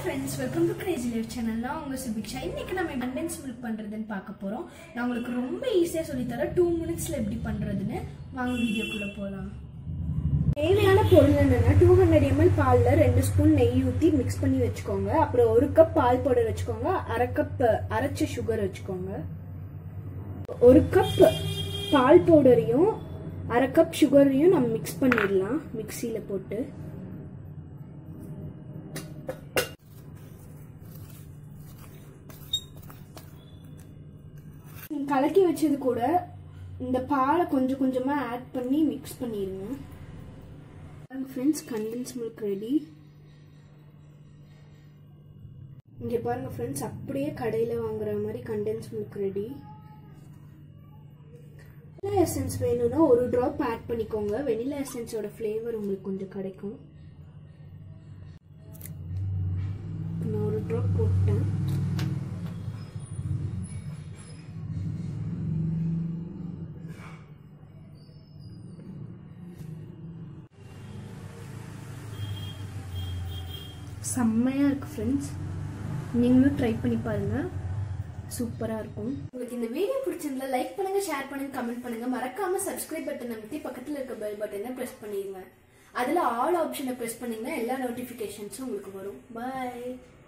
friends welcome to crazy life channel நான் உங்கள் சுபிக்ஷா இன்னைக்கு நம்ம கண்டென்ஸ் மில்க் பண்ணுறதுன்னு பார்க்க போகிறோம் நான் உங்களுக்கு ரொம்ப ஈஸியாக சொல்லித்தரேன் டூ மினிட்ஸில் எப்படி பண்ணுறதுன்னு வாங்க வீடியோக்குள்ளே போகலாம் தேவையான பொருள் என்னன்னா டூ ஹண்ட்ரட் எம்எல் பாலில் ரெண்டு ஸ்பூன் நெய் ஊற்றி மிக்ஸ் பண்ணி வச்சுக்கோங்க அப்புறம் ஒரு கப் பால் பவுடர் வச்சுக்கோங்க அரை கப் அரைச்ச சுகர் வச்சுக்கோங்க ஒரு கப் பால் பவுடரையும் அரை கப் சுகரையும் நம்ம மிக்ஸ் பண்ணிடலாம் மிக்சியில் போட்டு கலக்கி வச்சது கூட இந்த பாலை கொஞ்சம் கொஞ்சமாக ஆட் பண்ணி மிக்ஸ் பண்ணிடுங்க ஃப்ரெண்ட்ஸ் கண்டென்ஸ் மில்க் ரெடி இங்கே பாருங்க ஃப்ரெண்ட்ஸ் அப்படியே கடையில் வாங்குற மாதிரி condensed milk ready vanilla essence வேணும்னா ஒரு ட்ராப் ஆட் பண்ணிக்கோங்க வெனிலா எசன்ஸோட ஃப்ளேவர் உங்களுக்கு கொஞ்சம் கிடைக்கும் நான் ஒரு ட்ராப் போட்டேன் செம்மையாக இருக்குது ஃப்ரெண்ட்ஸ் நீங்களும் ட்ரை பண்ணி பாருங்கள் சூப்பராக இருக்கும் உங்களுக்கு இந்த வீடியோ பிடிச்சிருந்தா லைக் பண்ணுங்க ஷேர் பண்ணுங்க கமெண்ட் பண்ணுங்க மறக்காம சப்ஸ்கிரைப் பட்டன் அமைத்தி பக்கத்தில் இருக்க பெல் பட்டனை ப்ரெஸ் பண்ணிடுங்க அதில் ஆல் ஆப்ஷனை ப்ரெஸ் பண்ணீங்கன்னா எல்லா நோட்டிஃபிகேஷன்ஸும் உங்களுக்கு வரும் பாய்